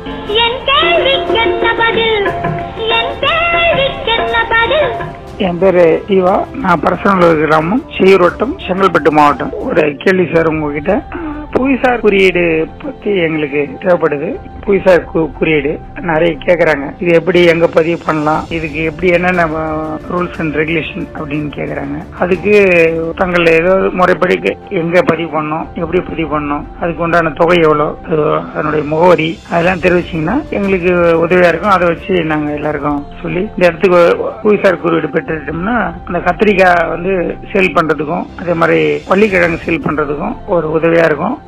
என் கேள்விக்கென்ன பதில் என் கேள்விக்கென்ன பதில் என் பேரு ஜீவா நான் பரசனூர் கிராமம் செய்யூரோட்டம் செங்கல்பட்டு மாவட்டம் ஒரு கேள்வி சார் உங்ககிட்ட புவிசார் குறியீடு பத்தி எங்களுக்கு தேவைப்படுது புவிசார் கு- குறியீடு நிறைய கேக்குறாங்க இது எப்படி எங்க பதிவு பண்ணலாம் இதுக்கு எப்படி என்னென்ன ரூல்ஸ் அண்ட் ரெகுலேஷன் அப்படின்னு கேக்குறாங்க அதுக்கு தங்கள் ஏதாவது முறைப்படி கே- எங்க பதிவு பண்ணணும் எப்படி பதிவு பண்ணணும் அதுக்கு உண்டான தொகை எவ்வளோ அது அதனுடைய முகவரி அதெல்லாம் தெரிவிச்சீங்கன்னா எங்களுக்கு உதவியா இருக்கும் அதை வச்சு நாங்க எல்லாருக்கும் சொல்லி இந்த இடத்துக்கு புவிசார் குறியீடு பெற்றுட்டோம்னா அந்த கத்திரிக்காய் வந்து சேல் பண்றதுக்கும் அதே மாதிரி பள்ளிக்கிழங்கு சேல் பண்றதுக்கும் ஒரு உதவியா இருக்கும்